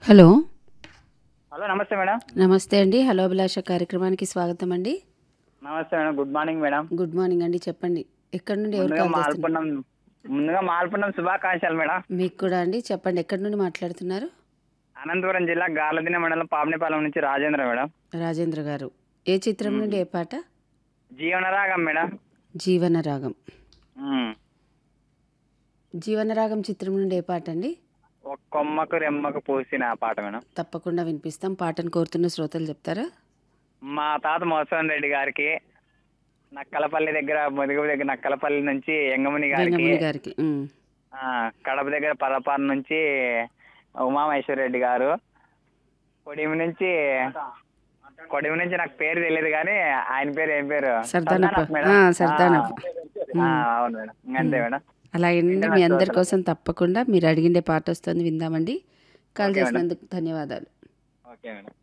Hello hello నమస్తే madam నమస్తే అండి హలో అభిలాష కార్యక్రమానికి స్వాగతం అండి నమస్తే madam good morning madam good morning అండి చెప్పండి ఎక్కడి నుండి ఎవరు ముందుగా కాల్ చేస్తున్నారు మాల్పున్నం ముందుగా మాల్పున్నం శుభాకాంక్షలు మేడం మీకు కూడా అండి చెప్పండి ఎక్కడి నుండి మాట్లాడుతున్నారు అనంతపురం జిల్లా గార్లదిన మండలం పాపనిపాలెం నుంచి రాజేంద్ర మేడం రాజేంద్ర గారు ఏ చిత్రం నుండి ఏ పాట జీవనరాగం మేడం జీవన రాగం ఉమ్. జీవన రాగం చిత్రం నుండి ఏ పాట అండి ఒక కొమ్మకు రెమ్మకు పూసిన పాట మేడం తప్పకుండా వినిపిస్తాం పాటను కోరుతున్న శ్రోతలు చెప్తారా మా తాత మోసవన్ రెడ్డి గారికి నక్కలపల్లి దగ్గర ముదుగు దగ్గర నక్కలపల్లి నుంచి ఎంగముని గారికి వెంగమణి గారికి ఉమ్. ఆ, కడప దగ్గర పరపారు నుంచి ఉమామహేశ్వర రెడ్డి గారు కొడిమి నుంచి కొడిమి నుంచి నాకు పేరు తెలియదు కానీ ఆయన పేరు ఏం పేరు సర్దానప్ప. సర్దానప్ప మేడం. ఆ, సర్దానప్ప. ఆ, అవును మేడం ఇంక అంతే మేడం అలాగేనండి మీ అందరి కోసం తప్పకుండా మీరు అడిగిండే పాట వస్తుంది విందామండి కాల్ ఓకే మేడం. చేసినందుకు ధన్యవాదాలు ఓకే మేడం